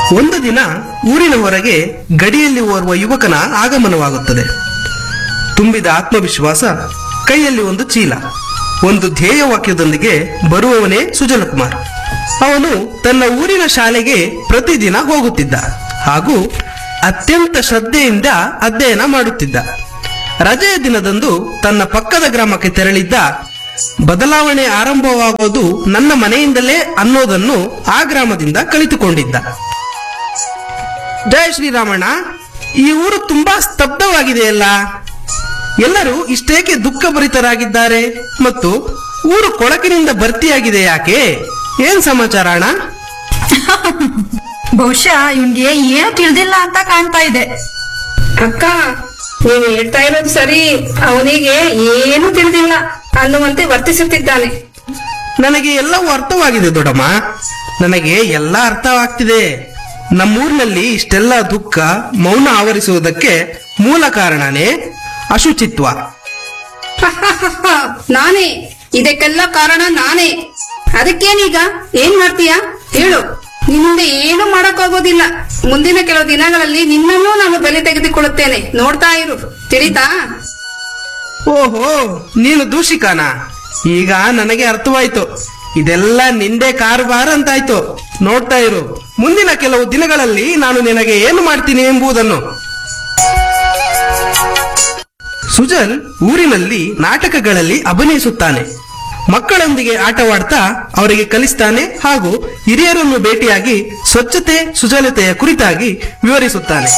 ಒಂದು ದಿನ ಊರಿನ ಹೊರಗೆ ಗಡಿಯಲ್ಲಿ ಓರ್ವ ಯುವಕನ ಆಗಮನವಾಗುತ್ತದೆ ತುಂಬಿದ ಆತ್ಮವಿಶ್ವಾಸ ಕೈಯಲ್ಲಿ ಒಂದು ಚೀಲ ಒಂದು ಧ್ಯೇಯ ವಾಕ್ಯದೊಂದಿಗೆ ಬರುವವನೇ ಸುಜಲಕುಮಾರ್ ಅವನು ತನ್ನ ಊರಿನ ಶಾಲೆಗೆ ಪ್ರತಿದಿನ ಹೋಗುತ್ತಿದ್ದ ಹಾಗೂ ಅತ್ಯಂತ ಶ್ರದ್ಧೆಯಿಂದ ಅಧ್ಯಯನ ಮಾಡುತ್ತಿದ್ದ ರಜೆಯ ದಿನದಂದು ತನ್ನ ಪಕ್ಕದ ಗ್ರಾಮಕ್ಕೆ ತೆರಳಿದ್ದ ಬದಲಾವಣೆ ಆರಂಭವಾಗೋದು ನನ್ನ ಮನೆಯಿಂದಲೇ ಅನ್ನೋದನ್ನು ಆ ಗ್ರಾಮದಿಂದ ಕಲಿತುಕೊಂಡಿದ್ದ ಜಯ ಶ್ರೀರಾಮಣ್ಣ ಈ ಊರು ತುಂಬಾ ಸ್ತಬ್ಧವಾಗಿದೆಯಲ್ಲ ಎಲ್ಲರೂ ಇಷ್ಟೇಕೆ ದುಃಖಭರಿತರಾಗಿದ್ದಾರೆ ಮತ್ತು ಊರು ಕೊಳಕಿನಿಂದ ಭರ್ತಿಯಾಗಿದೆ ಯಾಕೆ ಏನ್ ಸಮಾಚಾರ ಅಣ್ಣ ಬಹುಶಃ ಇವನ್ಗೆ ಏನು ತಿಳಿದಿಲ್ಲ ಅಂತ ಕಾಣ್ತಾ ಇದೆ ಅಕ್ಕ ನೀವ್ ಹೇಳ್ತಾ ಇರೋದು ಸರಿ ಅವನಿಗೆ ಏನು ತಿಳಿದಿಲ್ಲ ಅನ್ನುವಂತೆ ವರ್ತಿಸುತ್ತಿದ್ದಾನೆ ನನಗೆ ಎಲ್ಲವೂ ಅರ್ಥವಾಗಿದೆ ದೊಡ್ಡಮ್ಮ ನನಗೆ ಎಲ್ಲ ಅರ್ಥವಾಗ್ತಿದೆ ನಮ್ಮೂರಿನಲ್ಲಿ ಇಷ್ಟೆಲ್ಲ ದುಃಖ ಮೌನ ಆವರಿಸುವುದಕ್ಕೆ ಮೂಲ ಕಾರಣನೇ ಅಶುಚಿತ್ವ ನಾನೇ ಇದಕ್ಕೆಲ್ಲ ಕಾರಣ ನಾನೇ ಅದಕ್ಕೇನೀಗ ಏನ್ ಮಾಡ್ತೀಯಾ ಹೇಳು ನಿನ್ನಿಂದ ಏನು ಮಾಡಕ್ಕಾಗೋದಿಲ್ಲ ಮುಂದಿನ ಕೆಲವು ದಿನಗಳಲ್ಲಿ ನಿನ್ನನ್ನೂ ನಾನು ಬಲಿ ತೆಗೆದುಕೊಳ್ಳುತ್ತೇನೆ ನೋಡ್ತಾ ಇರು ತಿಳಿತಾ ಓಹೋ ನೀನು ದೂಷಿಕಾನ ಈಗ ನನಗೆ ಅರ್ಥವಾಯ್ತು ಇದೆಲ್ಲ ನಿಂದೆ ಕಾರುಬಾರ ಅಂತಾಯ್ತು ನೋಡ್ತಾ ಇರು ಮುಂದಿನ ಕೆಲವು ದಿನಗಳಲ್ಲಿ ನಾನು ನಿನಗೆ ಏನು ಮಾಡ್ತೀನಿ ಎಂಬುದನ್ನು ಸುಜಲ್ ಊರಿನಲ್ಲಿ ನಾಟಕಗಳಲ್ಲಿ ಅಭಿನಯಿಸುತ್ತಾನೆ ಮಕ್ಕಳೊಂದಿಗೆ ಆಟವಾಡ್ತಾ ಅವರಿಗೆ ಕಲಿಸ್ತಾನೆ ಹಾಗೂ ಹಿರಿಯರನ್ನು ಭೇಟಿಯಾಗಿ ಸ್ವಚ್ಛತೆ ಸುಜಲತೆಯ ಕುರಿತಾಗಿ ವಿವರಿಸುತ್ತಾನೆ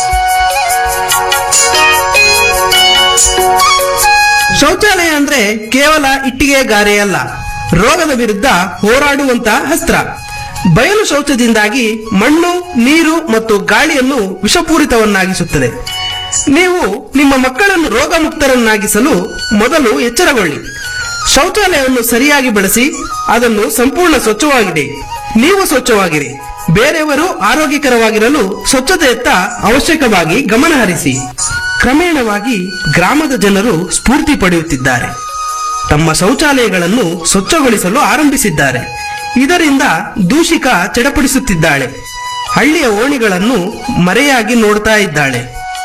ಶೌಚಾಲಯ ಅಂದ್ರೆ ಕೇವಲ ಇಟ್ಟಿಗೆ ಗಾರೆ ಅಲ್ಲ ರೋಗದ ವಿರುದ್ಧ ಹೋರಾಡುವಂತ ಅಸ್ತ್ರ ಬಯಲು ಶೌಚದಿಂದಾಗಿ ಮಣ್ಣು ನೀರು ಮತ್ತು ಗಾಳಿಯನ್ನು ವಿಷಪೂರಿತವನ್ನಾಗಿಸುತ್ತದೆ ನೀವು ನಿಮ್ಮ ಮಕ್ಕಳನ್ನು ರೋಗ ಮುಕ್ತರನ್ನಾಗಿಸಲು ಮೊದಲು ಎಚ್ಚರಗೊಳ್ಳಿ ಶೌಚಾಲಯವನ್ನು ಸರಿಯಾಗಿ ಬಳಸಿ ಅದನ್ನು ಸಂಪೂರ್ಣ ಸ್ವಚ್ಛವಾಗಿಡಿ ನೀವು ಸ್ವಚ್ಛವಾಗಿರಿ ಬೇರೆಯವರು ಆರೋಗ್ಯಕರವಾಗಿರಲು ಸ್ವಚ್ಛತೆಯತ್ತ ಅವಶ್ಯಕವಾಗಿ ಗಮನ ಹರಿಸಿ ಕ್ರಮೇಣವಾಗಿ ಗ್ರಾಮದ ಜನರು ಸ್ಫೂರ್ತಿ ಪಡೆಯುತ್ತಿದ್ದಾರೆ ತಮ್ಮ ಶೌಚಾಲಯಗಳನ್ನು ಸ್ವಚ್ಛಗೊಳಿಸಲು ಆರಂಭಿಸಿದ್ದಾರೆ ಇದರಿಂದ ದೂಷಿಕ ಚಡಪಡಿಸುತ್ತಿದ್ದಾಳೆ ಹಳ್ಳಿಯ ಓಣಿಗಳನ್ನು ಮರೆಯಾಗಿ ನೋಡ್ತಾ ಇದ್ದಾಳೆ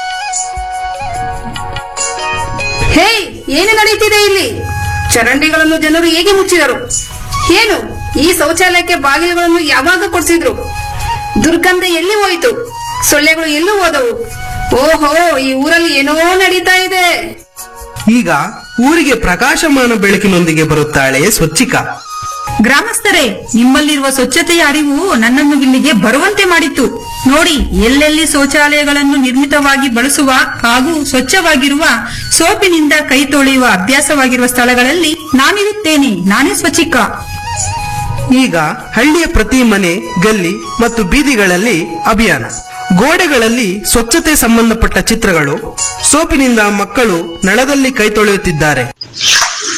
ಹೇ ಏನು ನಡೀತಿದೆ ಇಲ್ಲಿ ಚರಂಡಿಗಳನ್ನು ಜನರು ಹೇಗೆ ಮುಚ್ಚಿದರು ಏನು ಈ ಶೌಚಾಲಯಕ್ಕೆ ಬಾಗಿಲುಗಳನ್ನು ಯಾವಾಗ ಕೊಡ್ಸಿದ್ರು ದುರ್ಗಂಧ ಎಲ್ಲಿ ಹೋಯಿತು ಸೊಳ್ಳೆಗಳು ಎಲ್ಲಿ ಹೋದವು ಓಹೋ ಈ ಊರಲ್ಲಿ ಏನೋ ನಡೀತಾ ಇದೆ ಈಗ ಊರಿಗೆ ಪ್ರಕಾಶಮಾನ ಬೆಳಕಿನೊಂದಿಗೆ ಬರುತ್ತಾಳೆ ಸ್ವಚ್ಛಿಕ ಗ್ರಾಮಸ್ಥರೇ ನಿಮ್ಮಲ್ಲಿರುವ ಸ್ವಚ್ಛತೆಯ ಅರಿವು ನನ್ನನ್ನು ಇಲ್ಲಿಗೆ ಬರುವಂತೆ ಮಾಡಿತ್ತು ನೋಡಿ ಎಲ್ಲೆಲ್ಲಿ ಶೌಚಾಲಯಗಳನ್ನು ನಿರ್ಮಿತವಾಗಿ ಬಳಸುವ ಹಾಗೂ ಸ್ವಚ್ಛವಾಗಿರುವ ಸೋಪಿನಿಂದ ಕೈ ತೊಳೆಯುವ ಅಭ್ಯಾಸವಾಗಿರುವ ಸ್ಥಳಗಳಲ್ಲಿ ನಾನಿರುತ್ತೇನೆ ನಾನೇ ಸ್ವಚ್ಛಿಕ ಈಗ ಹಳ್ಳಿಯ ಪ್ರತಿ ಮನೆ ಗಲ್ಲಿ ಮತ್ತು ಬೀದಿಗಳಲ್ಲಿ ಅಭಿಯಾನ ಗೋಡೆಗಳಲ್ಲಿ ಸ್ವಚ್ಛತೆ ಸಂಬಂಧಪಟ್ಟ ಚಿತ್ರಗಳು ಸೋಪಿನಿಂದ ಮಕ್ಕಳು ನಳದಲ್ಲಿ ಕೈ ತೊಳೆಯುತ್ತಿದ್ದಾರೆ